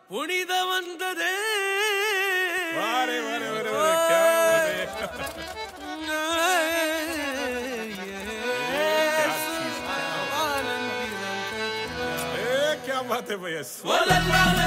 புனித வந்ததே வாரே வாரே வாரே வாரே क्या बात है ए क्या बात है भैया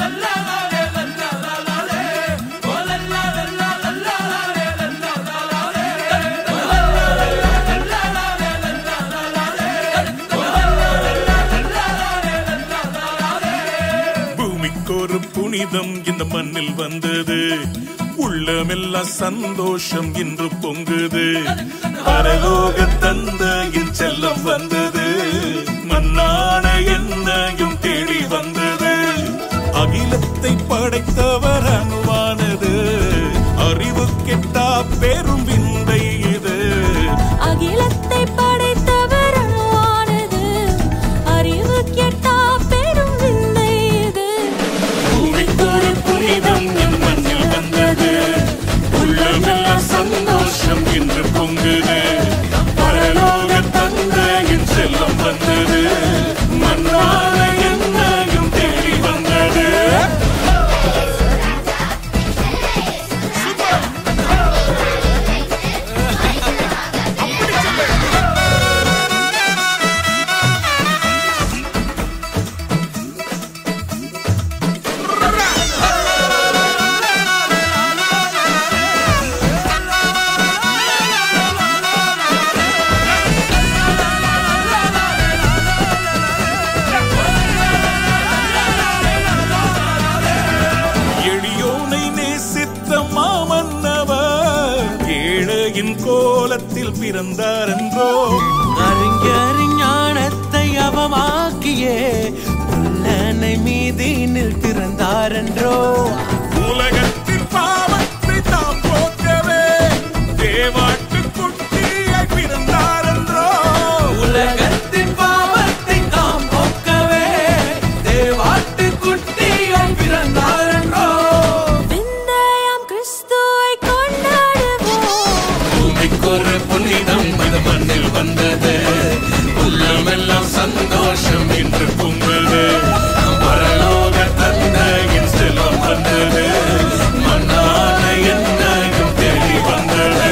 பூமிக்கொரு புனிதம் இந்த மண்ணில் வந்தது உள்ளமெல்லாம் சந்தோஷம் இன்று பொங்குது பரலோக தந்தையின் செல்லம் வந்தது மண்ணான என்னையும் தேடி வந்தது அகிலத்தை படைத்தவர் அணுவானது அறிவு கெட்டா பெரும் விந்தை இது அகிலத்தை படைத்தவர் அணுவானது அறிவு கெட்டா பெரும் விந்தை இது பூமிக்கொரு புனிதம் என் மண்ணில் வந்தது உள்ளமெல்லாம் சந்தோஷம் இன்று பொங்குது பரலோக தந்தையின் செல்லம் வந்தது மண்ணான என்னையும் தேடி வந்தது எளியோனை நேசித்த மாமன்னவர் ஏழையின் கோலத்தில் பிறந்தார் என்றோ அறிஞானத்தை அவமாக்கியே உள்ளனை மீதினில் பிறந்தாரென்றோ உலகத்தின் பாவத்தை தாம் போக்கவே தேவாட்டு குட்டியாய் பிறந்தார் என்றோ உலகத்தின் பாவத்தை தாம் போக்கவே தேவாட்டு குட்டியாய் பிறந்தாரென்றோ விந்தையாம் கிறிஸ்துவை கொண்டாடுவோம் பூமிக்கொரு புனிதம் அது மண்ணில் வந்தது உள்ளமெல்லாம் சந்தோஷம் இன்று பொங்குது பரலோக தந்தையின் செல்வம் வந்தது மண்ணான என்னையும் தேடி வந்தது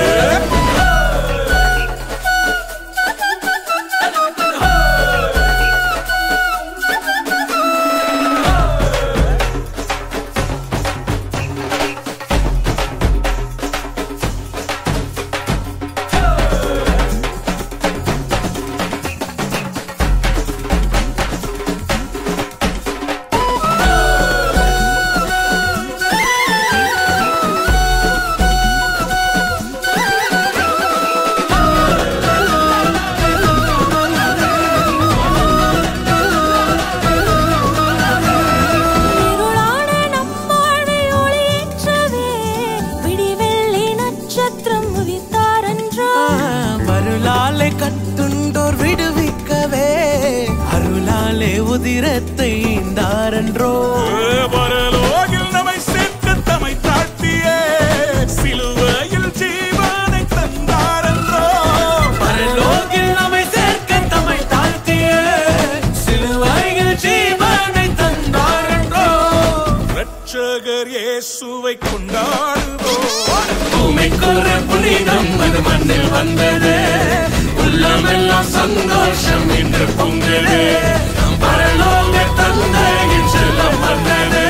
இருளான நம்மாழ்வை ஒளியேற்றவே விடிவெள்ளி நட்சத்திரம் உதித்தாரன்றோ மருளாலே கட்டுண்டோர் விடுவிக்கவே அருளாலே உதிரத்தை ஈந்தாரன்றோ பரலோகில் நம்மை சேர்த்து தமை தாழ்த்தியே சிலுவையில் ஜீவனை தந்தார் என்றோ பரலோகில் நம்மை சேர்க்க தம்மை தாழ்த்திய சிலுவையில் ஜீவனை தந்தாரன்றோ ரட்சகர் இயேசுவை கொண்டாடுவோம் பூமிக்குற புனிதம் அது மண்ணில் வந்தது உள்ளமெல்லாம் சந்தோஷம் இன்று பொங்குது பரலோக தந்தையின் செல்லம் வந்தது